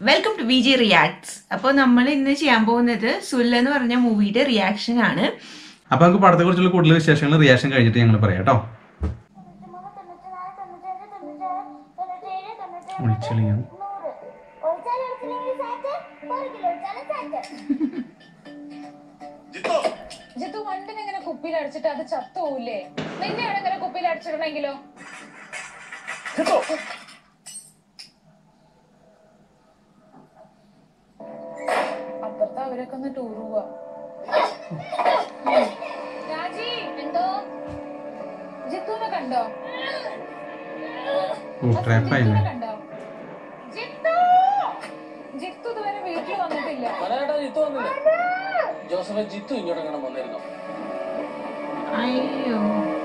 Welcome to V G reacts അപ്പോൾ നമ്മൾ ഇന്ന് ചെയ്യാൻ പോകുന്നത് സുല്ല എന്ന് പറഞ്ഞ മൂവിയുടെ റിയാക്ഷൻ ആണ് അപ്പൊ നമുക്ക് പടത്തെ കുറിച്ചുള്ള കൂടുതൽ വിശേഷങ്ങൾ റിയാക്ഷൻ കഴിഞ്ഞിട്ട് ഞങ്ങൾ പറയാം കേട്ടോ ഒളിച്ചെളിയാണ് ജിത്തു വണ്ടിനെ ഇങ്ങനെ കുപ്പിയിൽ അടിച്ചിട്ട് അത് ചത്തുപോവില്ലേ നിന്നെയാണ് ഇങ്ങനെ കുപ്പിയിൽ അടിച്ചിടണമെങ്കിലോ അപ്പുറത്ത് അവരൊക്കെ ഒന്ന് ടൂർ പോവാ രാജി എന്തോ ജിത്തുനെ കണ്ടോ ഓ ട്രാപ്പായില്ലേ ജിത്തുനെ കണ്ടോ ജിത്തു ജിത്തു ഇതുവരെ വീട്ടിൽ വന്നിട്ടില്ല മനേട്ടാ ജിത്തു വന്നില്ലേ ജോസഫ് ജിത്തു ഇങ്ങോട്ട് എങ്ങനെ വന്നിരുന്നു അയ്യോ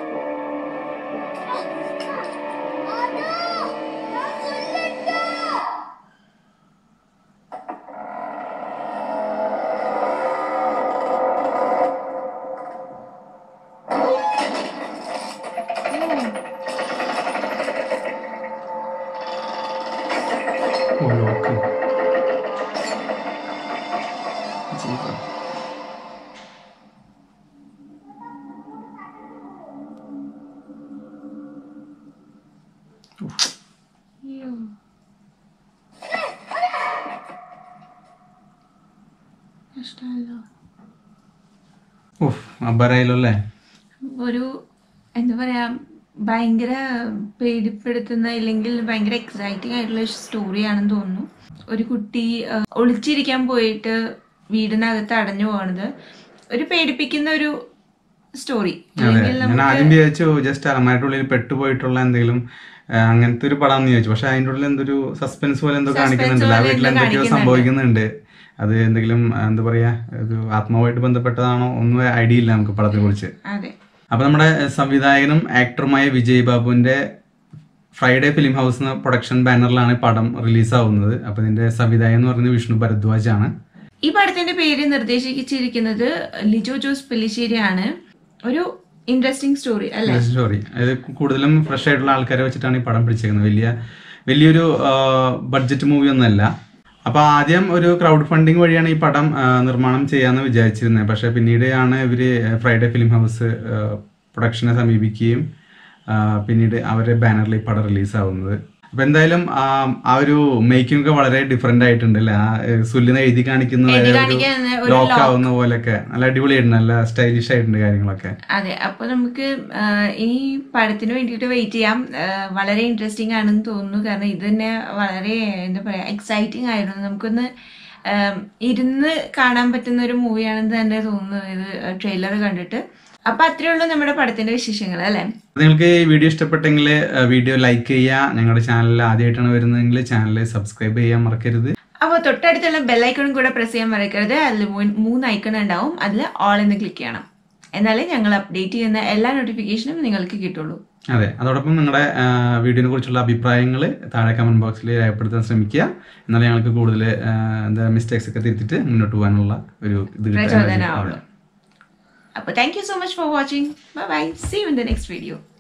ഓ ലോക്ക് ജീവ. അയ്യോ കഷ്ടമല്ലോ ഉഫ് അബ്ബറായാലോ അല്ലേ ഒരു എന്താ പറയാ ഭയങ്കര പേടിപ്പെടുത്തുന്ന ഇല്ലെങ്കിൽ ഭയങ്കര എക്സൈറ്റിംഗ് ആയിട്ടുള്ള സ്റ്റോറിയാണെന്ന് തോന്നുന്നു ഒരു കുട്ടി ആ, ഒളിച്ചിരിക്കാൻ പോയിട്ട് വീടിനകത്ത് അടഞ്ഞു പോകണത് ഒരു പേടിപ്പിക്കുന്ന ഒരു സ്റ്റോറി അതെ ഞാൻ ആദ്യം വിചാരിച്ചു ജസ്റ്റ് അലമാരുടെ ഉള്ളിൽ പെട്ടുപോയിട്ടുള്ള എന്തെങ്കിലും ആ, അങ്ങനത്തെ ഒരു പടം എന്ന് ചോദിച്ചു പക്ഷെ അതിന്റെ ഉള്ളിൽ എന്തൊരു സസ്പെൻസ് പോലെ എന്തോ കാണിക്കുന്നുണ്ടല്ലോ ആ പോലെ വീട്ടിൽ എന്തോ എന്തൊക്കെയോ കാണിക്കുന്നുണ്ട്. സംഭവിക്കുന്നുണ്ട് അത് എന്തെങ്കിലും ആ, എന്താ പറയാ ഒരു ആത്മാവുമായിട്ട് ബന്ധപ്പെട്ടതാണോ ഒന്നും ഐഡിയ ഇല്ല നമുക്ക് പടത്തെ കുറിച്ച് അതെ അപ്പൊ നമ്മുടെ സംവിധായകനും ആക്ടറുമായ വിജയ് ബാബുവിന്റെ ഫ്രൈഡേ ഫിലിം ഹൗസ് എന്ന പ്രൊഡക്ഷൻ ബാനറിലാണ് ഈ പടം റിലീസാവുന്നത് അപ്പൊ ഇതിന്റെ സംവിധായകൻ എന്ന് പറയുന്നത് വിഷ്ണു ഭരദ്വാജ് ആണ് ഈ പടത്തിന്റെ പേര് നിർദ്ദേശിച്ചിരിക്കുന്നത് ലിജോ ജോസ് പെല്ലിശ്ശേരിയാണ് ഒരു ഇൻട്രസ്റ്റിംഗ് സ്റ്റോറി അല്ലെ സ്റ്റോറി അതായത് കൂടുതലും ഫ്രഷ് ആയിട്ടുള്ള ആൾക്കാരെ വെച്ചിട്ടാണ് ഈ പടം പിടിച്ചേക്കുന്നത് വലിയ വലിയൊരു ബഡ്ജറ്റ് മൂവി ഒന്നല്ല അപ്പൊ ആദ്യം ഒരു ക്രൗഡ് ഫണ്ടിങ് വഴിയാണ് ഈ പടം ആ, നിർമ്മാണം ചെയ്യാന്ന് വിചാരിച്ചിരുന്നത് പക്ഷെ പിന്നീട് ആണ് ഇവര് ഫ്രൈഡേ ഫിലിം ഹൗസ് പ്രൊഡക്ഷനെ സമീപിക്കുകയും ആ, പിന്നീട് അവരുടെ ബാനറിൽ ഈ പടം റിലീസ് ആവുന്നത് അപ്പൊ എന്തായാലും ആ, ആ ഒരു മേക്കിംഗ് ഒക്കെ വളരെ ഡിഫറെന്റ് ആയിട്ടുണ്ട് അല്ലേ ആ സുല്ലിന്ന് എഴുതി കാണിക്കുന്ന എഴുതി ഒരു കാണിക്കുന്ന ഒരു ലോക്ക് ആവുന്ന പോലെയൊക്കെ നല്ല അടിപൊളിയായിട്ടുണ്ട് നല്ല സ്റ്റൈലിഷ് ആയിട്ടുണ്ട് കാര്യങ്ങളൊക്കെ അതെ അപ്പൊ നമുക്ക് ആ, ഈ പടത്തിന് വേണ്ടിയിട്ട് വെയിറ്റ് ചെയ്യാം ആ, വളരെ ഇൻട്രസ്റ്റിംഗ് ആണെന്ന് തോന്നുന്നു കാരണം ഇത് തന്നെ വളരെ എന്താ പറയാ എക്സൈറ്റിംഗ് ആയിരുന്നു നമുക്കൊന്ന് ആം, ഇരുന്ന് കാണാൻ പറ്റുന്ന ഒരു മൂവിയാണെന്ന് തന്നെ തോന്നുന്നു ഇത് ട്രെയിലർ കണ്ടിട്ട് അപ്പൊ അത്രേ ഉള്ളൂ നമ്മുടെ പടത്തിന്റെ വിശേഷങ്ങൾ അല്ലെ നിങ്ങൾക്ക് ഈ വീഡിയോ ഇഷ്ടപ്പെട്ടെങ്കിൽ വീഡിയോ ലൈക്ക് ചെയ്യുക ഞങ്ങളുടെ ചാനലിൽ ആദ്യമായിട്ടാണ് വരുന്നതെങ്കിൽ ചാനൽ സബ്സ്ക്രൈബ് ചെയ്യാൻ മറക്കരുത് അപ്പോൾ തൊട്ടടുത്തുള്ള ബെല്ലൈക്കണും കൂടെ പ്രസ് ചെയ്യാൻ മറക്കരുത് അതിൽ മൂന്ന് ഐക്കൺ ഉണ്ടാവും അതിൽ ഓൾ എന്ന് ക്ലിക്ക് ചെയ്യണം എന്നാലേ ഞങ്ങൾ അപ്ഡേറ്റ് ചെയ്യുന്ന എല്ലാ നോട്ടിഫിക്കേഷനും നിങ്ങൾക്ക് കിട്ടുള്ളൂ അതെ അതോടൊപ്പം നിങ്ങളുടെ വീഡിയോനെ കുറിച്ചുള്ള അഭിപ്രായങ്ങൾ താഴെ കമന്റ് ബോക്സിൽ രേഖപ്പെടുത്താൻ ശ്രമിക്കുക എന്നാലേ ഞങ്ങൾക്ക് കൂടുതൽ എന്താ മിസ്റ്റേക്സ് ഒക്കെ തിരുത്തിട്ട് മുന്നോട്ട് പോകാനുള്ള ഒരു ഇത് കിട്ടാൻ പ്രചോദനമാവുള്ളൂ അപ്പോൾ thank you so much for watching bye bye see in the next video